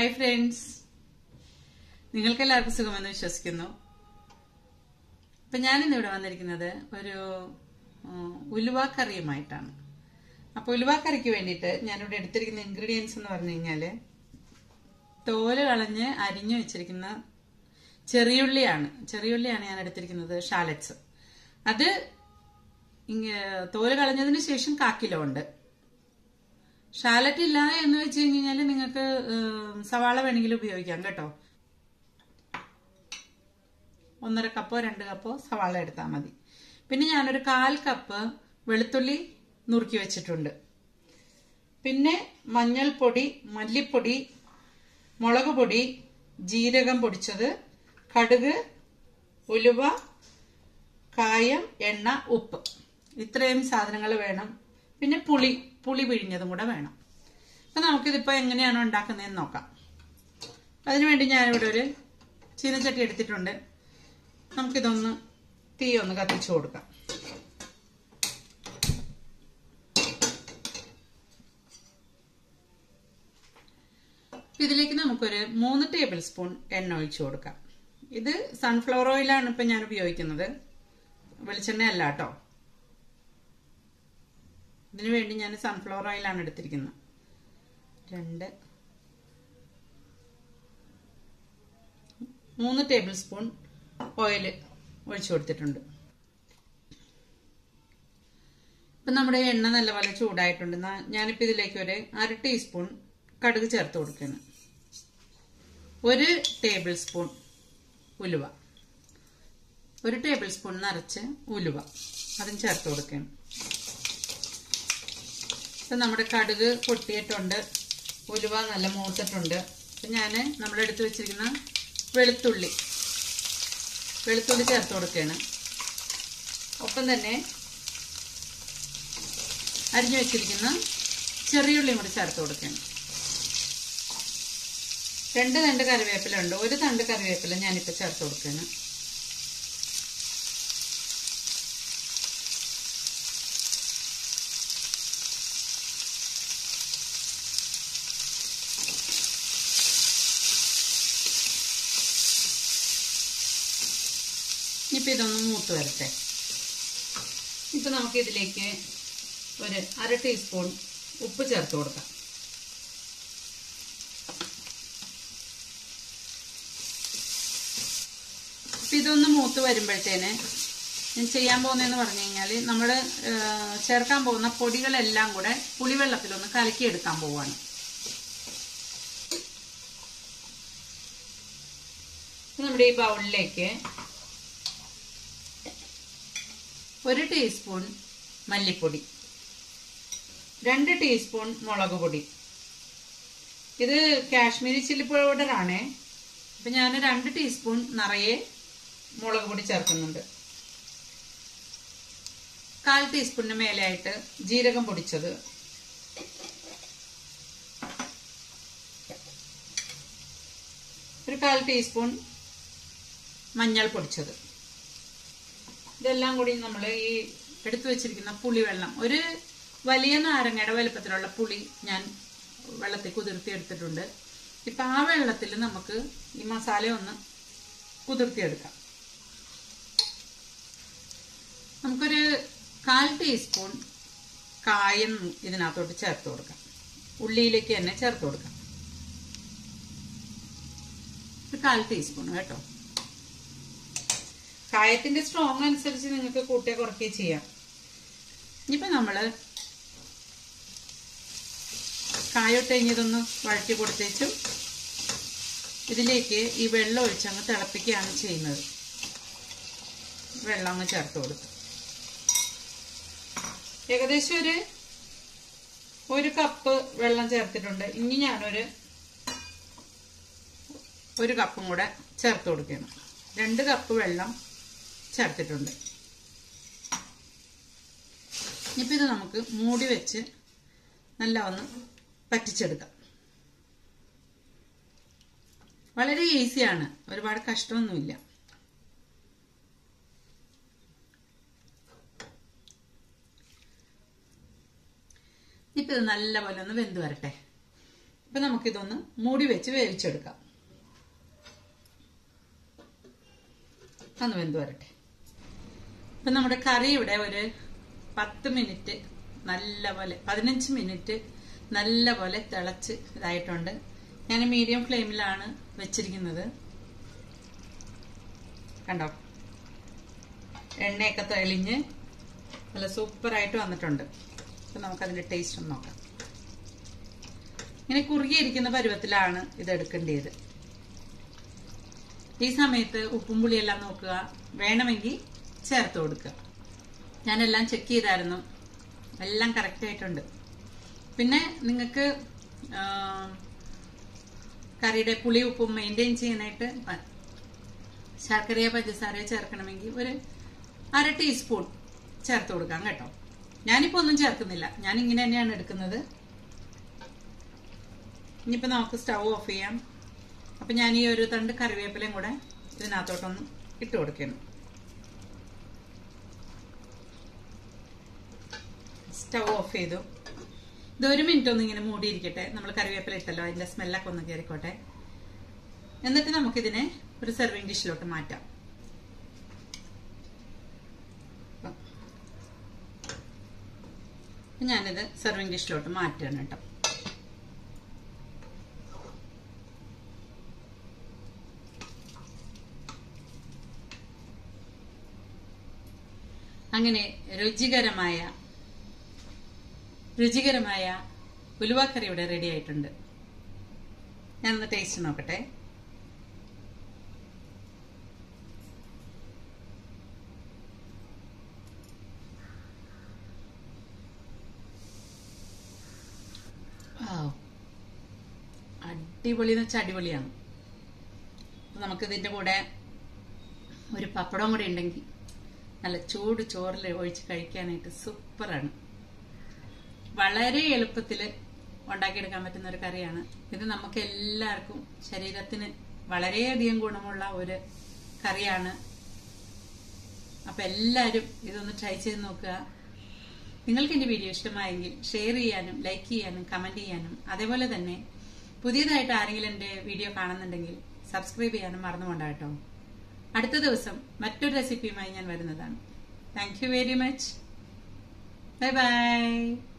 hi friends നിങ്ങൾക്ക് എല്ലാവർക്കും സുഖമെന്ന് വിശ്വസിക്കുന്നു അപ്പൊ ഞാനിന്ന് ഇവിടെ വന്നിരിക്കുന്നത് ഒരു ഉം, ഉലുവ കറിയുമായിട്ടാണ് അപ്പൊ ഉലുവ കറിക്ക് വേണ്ടിയിട്ട് ഞാനിവിടെ എടുത്തിരിക്കുന്ന ഇൻഗ്രീഡിയൻസ് എന്ന് പറഞ്ഞു കഴിഞ്ഞാല് തോല് കളഞ്ഞ് അരിഞ്ഞു വെച്ചിരിക്കുന്ന ചെറിയുള്ളിയാണ് ചെറിയുള്ളിയാണ് ഞാൻ എടുത്തിരിക്കുന്നത് ഷാലറ്റ്സ് അത് ഇങ്ങ- തോല് കളഞ്ഞതിന് ശേഷം കാ കിലോ ഉണ്ട് ഷാലറ്റ് ഇല്ല എന്ന് വെച്ച് കഴിഞ്ഞാൽ നിങ്ങൾക്ക് ഉം, സവാള വേണമെങ്കിൽ ഉപയോഗിക്കാം കേട്ടോ ഒന്നര കപ്പോ രണ്ട് കപ്പോ സവാള എടുത്താൽ മതി പിന്നെ ഞാനൊരു കാൽ കപ്പ് വെളുത്തുള്ളി നുറുക്കി വെച്ചിട്ടുണ്ട് പിന്നെ മഞ്ഞൾപ്പൊടി മല്ലിപ്പൊടി മുളക് പൊടി ജീരകം പൊടിച്ചത് കടുക് ഉലുവ കായം എണ്ണ ഉപ്പ് ഇത്രയും സാധനങ്ങൾ വേണം പിന്നെ പുളി പുളി പിഴിഞ്ഞതും കൂടെ വേണം അപ്പൊ നമുക്കിതിപ്പോ എങ്ങനെയാണ് ഉണ്ടാക്കുന്നതെന്ന് നോക്കാം അതിനുവേണ്ടി ഞാനിവിടെ ഒരു ചീനച്ചട്ടി എടുത്തിട്ടുണ്ട് നമുക്കിതൊന്ന് തീ ഒന്ന് കത്തിച്ചു കൊടുക്കാം ഇതിലേക്ക് നമുക്കൊരു മൂന്ന് ടേബിൾ സ്പൂൺ എണ്ണ ഒഴിച്ചു കൊടുക്കാം ഇത് സൺഫ്ലവർ ഓയിലാണ് ഇപ്പൊ ഞാൻ ഉപയോഗിക്കുന്നത് വെളിച്ചെണ്ണ അല്ല കേട്ടോ ഇതിനു വേണ്ടി ഞാൻ സൺഫ്ലവർ ഓയിലാണ് എടുത്തിരിക്കുന്നത് രണ്ട് മൂന്ന് ടേബിൾ സ്പൂൺ ഓയിൽ ഒഴിച്ചു കൊടുത്തിട്ടുണ്ട് ഇപ്പൊ നമ്മുടെ എണ്ണ നല്ലപോലെ ചൂടായിട്ടുണ്ട് നാ- ഞാനിപ്പോ ഇതിലേക്ക് ഒരു അര ടീസ്പൂൺ കടുക് ചേർത്ത് കൊടുക്കുകയാണ് ഒരു ടേബിൾ സ്പൂൺ ഉലുവ ഒരു ടേബിൾ സ്പൂൺ നിറച്ച് ഉലുവ അതും ചേർത്ത് കൊടുക്കുകയാണ് ഇപ്പൊ നമ്മുടെ കടുക് പൊട്ടിയിട്ടുണ്ട് ഉലുവ നല്ല മൂത്തിട്ടുണ്ട് ഇപ്പൊ ഞാൻ നമ്മളെടുത്ത് വെച്ചിരിക്കുന്ന വെളുത്തുള്ളി വെളുത്തുള്ളി ചേർത്ത് കൊടുക്കുകയാണ് ഒപ്പം തന്നെ അരിഞ്ഞു വെച്ചിരിക്കുന്ന ചെറിയുള്ളിയും കൂടി ചേർത്ത് കൊടുക്കുകയാണ് രണ്ട് തണ്ട് കറിവേപ്പില ഉണ്ട് ഒരു തണ്ട് കറിവേപ്പില ഞാനിപ്പോൾ ചേർത്ത് കൊടുക്കുകയാണ് ഇനിയിപ്പോൾ ഇതൊന്ന് മൂത്ത് വരട്ടെ ഇപ്പം നമുക്ക് ഇതിലേക്ക് ഒരു അര ടീസ്പൂൺ ഉപ്പ് ചേർത്ത് കൊടുക്കാം ഇപ്പം ഇതൊന്ന് മൂത്ത് വരുമ്പോഴത്തേന് ഞാൻ ചെയ്യാൻ പോകുന്നതെന്ന് പറഞ്ഞു കഴിഞ്ഞാൽ നമ്മൾ ചേർക്കാൻ പോകുന്ന പൊടികളെല്ലാം കൂടെ പുളിവെള്ളത്തിലൊന്ന് കലക്കിയെടുക്കാൻ പോവുകയാണ് ഇപ്പൊ നമ്മുടെ ഈ ബൗളിലേക്ക് ഒരു ടീസ്പൂൺ മല്ലിപ്പൊടി രണ്ട് ടീസ്പൂൺ മുളക് പൊടി ഇത് കാശ്മീരി ചില്ലി പൗഡർ ആണേ അപ്പൊ ഞാൻ രണ്ട് ടീസ്പൂൺ നിറയെ മുളക് പൊടി ചേർക്കുന്നുണ്ട് കാൽ ടീസ്പൂണിന് മേലെയായിട്ട് ജീരകം പൊടിച്ചത് ഒരു കാൽ ടീസ്പൂൺ മഞ്ഞൾ പൊടിച്ചത് ഇതെല്ലാം കൂടി നമ്മൾ ഈ എടുത്തു വെച്ചിരിക്കുന്ന പുളിവെള്ളം ഒരു വലിയ നാരങ്ങയുടെ വലുപ്പത്തിലുള്ള പുളി ഞാൻ വെള്ളത്തിൽ കുതിർത്തി എടുത്തിട്ടുണ്ട് ഇപ്പൊ ആ വെള്ളത്തിൽ നമുക്ക് ഈ മസാല ഒന്ന് കുതിർത്തിയെടുക്കാം നമുക്കൊരു കാൽ ടീസ്പൂൺ കായം ഇതിനകത്തോട്ട് ചേർത്ത് കൊടുക്കാം ഉള്ളിയിലേക്ക് തന്നെ ചേർത്ത് കൊടുക്കാം ഒരു കാൽ ടീസ്പൂൺ കേട്ടോ കായത്തിന്റെ സ്ട്രോങ് അനുസരിച്ച് നിങ്ങൾക്ക് കൂട്ടിയ കുറയ്ക്കുകയും ചെയ്യാം ഇനിയിപ്പോ നമ്മള് കായൊട്ട് കഴിഞ്ഞതൊന്ന് വഴറ്റി കൊടുത്തേച്ചും ഇതിലേക്ക് ഈ വെള്ളം ഒഴിച്ചങ്ങ് തിളപ്പിക്കുകയാണ് ചെയ്യുന്നത് വെള്ളം അങ്ങ് ചേർത്ത് കൊടുക്കും ഏകദേശം ഒരു ഒരു കപ്പ് വെള്ളം ചേർത്തിട്ടുണ്ട് ഇനി ഞാനൊരു ഒരു കപ്പും കൂടെ ചേർത്ത് കൊടുക്കണം രണ്ട് കപ്പ് വെള്ളം ചേർത്തിട്ടുണ്ട് ഇനിയിപ്പോൾ ഇത് നമുക്ക് മൂടി വെച്ച് നല്ല ഒന്ന് പറ്റിച്ചെടുക്കാം വളരെ ഈസിയാണ് ഒരുപാട് കഷ്ടമൊന്നുമില്ല ഇപ്പം ഇത് നല്ലപോലെ ഒന്ന് വെന്ത് വരട്ടെ ഇപ്പൊ നമുക്കിതൊന്ന് മൂടി വെച്ച് വേവിച്ചെടുക്കാം ഒന്ന് വെന്ത് വരട്ടെ ഇപ്പൊ നമ്മുടെ കറി ഇവിടെ ഒരു പത്ത് മിനിറ്റ് നല്ല പോലെ പതിനഞ്ച് മിനിറ്റ് നല്ല പോലെ തിളച്ച് ഇതായിട്ടുണ്ട് ഞാൻ മീഡിയം ഫ്ലെയിമിലാണ് വെച്ചിരിക്കുന്നത് കണ്ടോ എണ്ണയൊക്കെ തെളിഞ്ഞ് നല്ല സൂപ്പറായിട്ട് വന്നിട്ടുണ്ട് അപ്പൊ നമുക്കതിന്റെ ടേസ്റ്റ് ഒന്ന് നോക്കാം ഇങ്ങനെ കുറുകിയിരിക്കുന്ന പരുവത്തിലാണ് ഇത് എടുക്കേണ്ടത് ഈ സമയത്ത് ഉപ്പും പുളിയെല്ലാം നോക്കുക വേണമെങ്കിൽ ചേർത്ത് കൊടുക്കുക ഞാനെല്ലാം ചെക്ക് ചെയ്തായിരുന്നു എല്ലാം കറക്റ്റ് ആയിട്ടുണ്ട് പിന്നെ നിങ്ങൾക്ക് കറിയുടെ പുളി ഉപ്പും മെയിൻറ്റെയിൻ ചെയ്യാനായിട്ട് ശർക്കരയോ പഞ്ചസാരയോ ചേർക്കണമെങ്കിൽ ഒരു അര ടീസ്പൂൺ ചേർത്ത് കൊടുക്കാം കേട്ടോ ഞാനിപ്പോൾ ഒന്നും ചേർക്കുന്നില്ല ഞാൻ ഇങ്ങനെ തന്നെയാണ് എടുക്കുന്നത് ഇനിയിപ്പോൾ നമുക്ക് സ്റ്റൗ ഓഫ് ചെയ്യാം അപ്പം ഞാൻ ഈ ഒരു തണ്ട് കറിവേപ്പിലയും കൂടെ ഇതിനകത്തോട്ടൊന്ന് ഇട്ട് കൊടുക്കണം സ്റ്റൗ ഓഫ് ചെയ്തു ഇത് ഒരു മിനിറ്റ് ഒന്ന് ഇങ്ങനെ മൂടിയിരിക്കട്ടെ നമ്മൾ കറിവേപ്പില ഇട്ടല്ലോ അതിന്റെ സ്മെല്ലൊക്കെ ഒന്ന് കയറിക്കോട്ടെ എന്നിട്ട് നമുക്കിതിനെ ഒരു സെർവിങ് ഡിഷിലോട്ട് മാറ്റാം ഞാനിത് സെർവിങ് ഡിഷിലോട്ട് മാറ്റുകയാണ് കേട്ടോ അങ്ങനെ രുചികരമായ രുചികരമായ ഉലുവാക്കറി ഇവിടെ റെഡി ആയിട്ടുണ്ട് ഞാനൊന്ന് ടേസ്റ്റ് നോക്കട്ടെ അടിപൊളി എന്ന് വെച്ചാൽ അടിപൊളിയാണ് നമുക്ക് ഇതിന്റെ കൂടെ ഒരു പപ്പടം കൂടെ ഉണ്ടെങ്കിൽ നല്ല ചൂട് ചോറിൽ ഒഴിച്ച് കഴിക്കാനായിട്ട് സൂപ്പറാണ് വളരെ എളുപ്പത്തിൽ ഉണ്ടാക്കിയെടുക്കാൻ പറ്റുന്ന ഒരു കറിയാണ് ഇത് നമുക്ക് എല്ലാവർക്കും ശരീരത്തിന് വളരെയധികം ഗുണമുള്ള ഒരു കറിയാണ് അപ്പൊ എല്ലാവരും ഇതൊന്ന് ട്രൈ ചെയ്ത് നോക്കുക നിങ്ങൾക്ക് എന്റെ വീഡിയോ ഇഷ്ടമായെങ്കിൽ ഷെയർ ചെയ്യാനും ലൈക്ക് ചെയ്യാനും കമന്റ് ചെയ്യാനും അതേപോലെ തന്നെ പുതിയതായിട്ട് ആരെങ്കിലും എന്റെ വീഡിയോ കാണുന്നുണ്ടെങ്കിൽ സബ്സ്ക്രൈബ് ചെയ്യാനും മറന്നുകൊണ്ടാട്ടോ അടുത്ത ദിവസം മറ്റൊരു റെസിപ്പിയുമായി ഞാൻ വരുന്നതാണ് thank you very much bye by